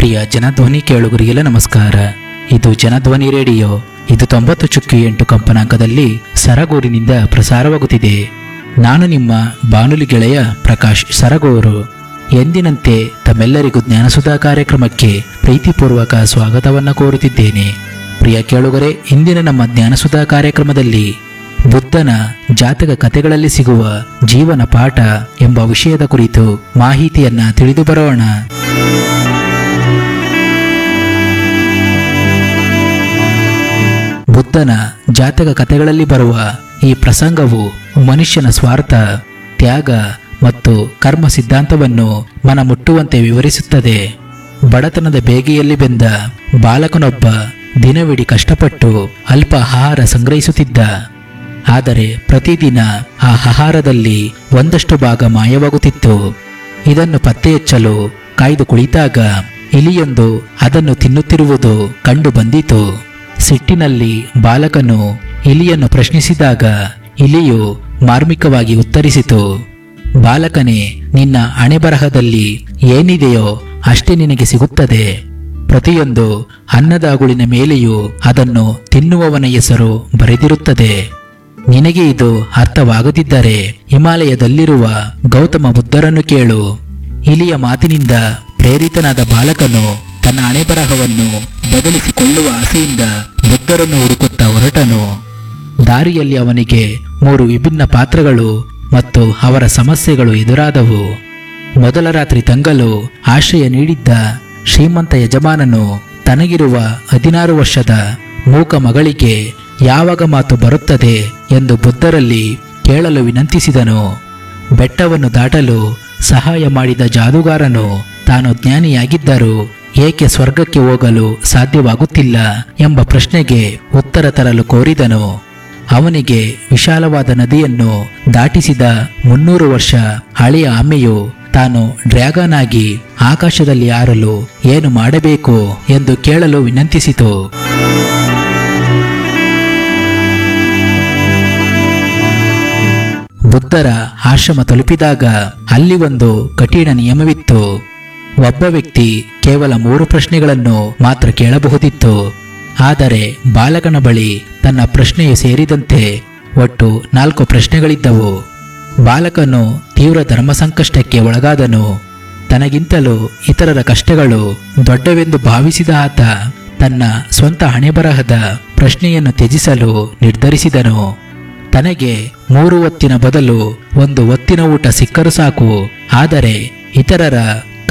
ಪ್ರಿಯ ಜನಧ್ವನಿ ಕೇಳುಗರಿಗೆಲ್ಲ ನಮಸ್ಕಾರ ಇದು ಜನಧ್ವನಿ ರೇಡಿಯೋ ಇದು ತೊಂಬತ್ತು ಚುಕ್ಕಿ ಎಂಟು ಕಂಪನಾಂಕದಲ್ಲಿ ಸರಗೂರಿನಿಂದ ಪ್ರಸಾರವಾಗುತ್ತಿದೆ ನಾನು ನಿಮ್ಮ ಬಾನುಲಿ ಗೆಳೆಯ ಪ್ರಕಾಶ್ ಸರಗೂರು ಎಂದಿನಂತೆ ತಮ್ಮೆಲ್ಲರಿಗೂ ಜ್ಞಾನಸುಧಾ ಕಾರ್ಯಕ್ರಮಕ್ಕೆ ಪ್ರೀತಿಪೂರ್ವಕ ಸ್ವಾಗತವನ್ನು ಕೋರುತ್ತಿದ್ದೇನೆ ಪ್ರಿಯ ಕೇಳುಗರೆ ಇಂದಿನ ನಮ್ಮ ಜ್ಞಾನಸುಧಾ ಕಾರ್ಯಕ್ರಮದಲ್ಲಿ ಬುದ್ಧನ ಜಾತಕ ಕಥೆಗಳಲ್ಲಿ ಸಿಗುವ ಜೀವನ ಪಾಠ ಎಂಬ ವಿಷಯದ ಕುರಿತು ಮಾಹಿತಿಯನ್ನ ತಿಳಿದು ಬರೋಣ ಬುದ್ಧನ ಜಾತಕ ಕಥೆಗಳಲ್ಲಿ ಬರುವ ಈ ಪ್ರಸಂಗವು ಮನುಷ್ಯನ ಸ್ವಾರ್ಥ ತ್ಯಾಗ ಮತ್ತು ಕರ್ಮ ಸಿದ್ಧಾಂತವನ್ನು ಮನಮುಟ್ಟುವಂತೆ ವಿವರಿಸುತ್ತದೆ ಬಡತನದ ಬೇಗೆಯಲ್ಲಿ ಬೆಂದ ಬಾಲಕನೊಬ್ಬ ದಿನವಿಡೀ ಕಷ್ಟಪಟ್ಟು ಅಲ್ಪ ಆಹಾರ ಸಂಗ್ರಹಿಸುತ್ತಿದ್ದ ಆದರೆ ಪ್ರತಿದಿನ ಆ ಆಹಾರದಲ್ಲಿ ಒಂದಷ್ಟು ಭಾಗ ಮಾಯವಾಗುತ್ತಿತ್ತು ಇದನ್ನು ಪತ್ತೆ ಹಚ್ಚಲು ಕಾಯ್ದು ಕುಳಿತಾಗ ಇಲಿಯೊಂದು ಅದನ್ನು ತಿನ್ನುತ್ತಿರುವುದು ಕಂಡು ಬಂದಿತು ಸಿಟ್ಟಿನಲ್ಲಿ ಬಾಲಕನು ಇಲಿಯನ್ನು ಪ್ರಶ್ನಿಸಿದಾಗ ಇಲಿಯು ಮಾರ್ಮಿಕವಾಗಿ ಉತ್ತರಿಸಿತು ಬಾಲಕನೇ ನಿನ್ನ ಹಣೆಬರಹದಲ್ಲಿ ಏನಿದೆಯೋ ಅಷ್ಟೇ ನಿನಗೆ ಸಿಗುತ್ತದೆ ಪ್ರತಿಯೊಂದು ಅನ್ನದ ಅಗುಳಿನ ಮೇಲೆಯೂ ಅದನ್ನು ತಿನ್ನುವವನ ಹೆಸರು ಬರೆದಿರುತ್ತದೆ ನಿನಗೆ ಇದು ಅರ್ಥವಾಗದಿದ್ದರೆ ಹಿಮಾಲಯದಲ್ಲಿರುವ ಗೌತಮ ಬುದ್ಧರನ್ನು ಕೇಳು ಇಲಿಯ ಮಾತಿನಿಂದ ಪ್ರೇರಿತನಾದ ಬಾಲಕನು ತನ್ನ ಹಣೆಬರಹವನ್ನು ಬದಲಿಸಿಕೊಳ್ಳುವ ಆಸೆಯಿಂದ ಬುದ್ಧರನ್ನು ಹುಡುಕುತ್ತಾ ಹೊರಟನು ದಾರಿಯಲ್ಲಿ ಅವನಿಗೆ ಮೂರು ವಿಭಿನ್ನ ಪಾತ್ರಗಳು ಮತ್ತು ಅವರ ಸಮಸ್ಯೆಗಳು ಎದುರಾದವು ಮೊದಲ ರಾತ್ರಿ ತಂಗಲು ಆಶ್ರಯ ನೀಡಿದ್ದ ಶ್ರೀಮಂತ ಯಜಮಾನನು ತನಗಿರುವ ಹದಿನಾರು ವರ್ಷದ ಮೂಕ ಮಗಳಿಗೆ ಯಾವಾಗ ಮಾತು ಬರುತ್ತದೆ ಎಂದು ಬುದ್ಧರಲ್ಲಿ ಕೇಳಲು ವಿನಂತಿಸಿದನು ಬೆಟ್ಟವನ್ನು ದಾಟಲು ಸಹಾಯ ಮಾಡಿದ ಜಾದೂಗಾರನು ತಾನು ಜ್ಞಾನಿಯಾಗಿದ್ದರೂ ಏಕೆ ಸ್ವರ್ಗಕ್ಕೆ ಹೋಗಲು ಸಾಧ್ಯವಾಗುತ್ತಿಲ್ಲ ಎಂಬ ಪ್ರಶ್ನೆಗೆ ಉತ್ತರ ತರಲು ಕೋರಿದನು ಅವನಿಗೆ ವಿಶಾಲವಾದ ನದಿಯನ್ನು ದಾಟಿಸಿದ ಮುನ್ನೂರು ವರ್ಷ ಹಳೆಯ ಆಮೆಯು ತಾನು ಡ್ರ್ಯಾಗನ್ ಆಗಿ ಆಕಾಶದಲ್ಲಿ ಹಾರಲು ಏನು ಮಾಡಬೇಕು ಎಂದು ಕೇಳಲು ವಿನಂತಿಸಿತು ಬುದ್ಧರ ಆಶ್ರಮ ತಲುಪಿದಾಗ ಅಲ್ಲಿ ಒಂದು ಕಠಿಣ ನಿಯಮವಿತ್ತು ಒಬ್ಬ ವ್ಯಕ್ತಿ ಕೇವಲ ಮೂರು ಪ್ರಶ್ನೆಗಳನ್ನು ಮಾತ್ರ ಕೇಳಬಹುದಿತ್ತು ಆದರೆ ಬಾಲಕನ ಬಳಿ ತನ್ನ ಪ್ರಶ್ನೆಯು ಸೇರಿದಂತೆ ಒಟ್ಟು ನಾಲ್ಕು ಪ್ರಶ್ನೆಗಳಿದ್ದವು ಬಾಲಕನು ತೀವ್ರ ಧರ್ಮ ಸಂಕಷ್ಟಕ್ಕೆ ಒಳಗಾದನು ತನಗಿಂತಲೂ ಇತರರ ಕಷ್ಟಗಳು ದೊಡ್ಡವೆಂದು ಭಾವಿಸಿದ ಆತ ತನ್ನ ಸ್ವಂತ ಹಣೆಬರಹದ ಪ್ರಶ್ನೆಯನ್ನು ತ್ಯಜಿಸಲು ನಿರ್ಧರಿಸಿದನು ತನಗೆ ಮೂರು ಹೊತ್ತಿನ ಬದಲು ಒಂದು ಹೊತ್ತಿನ ಊಟ ಸಿಕ್ಕರು ಸಾಕು ಆದರೆ ಇತರರ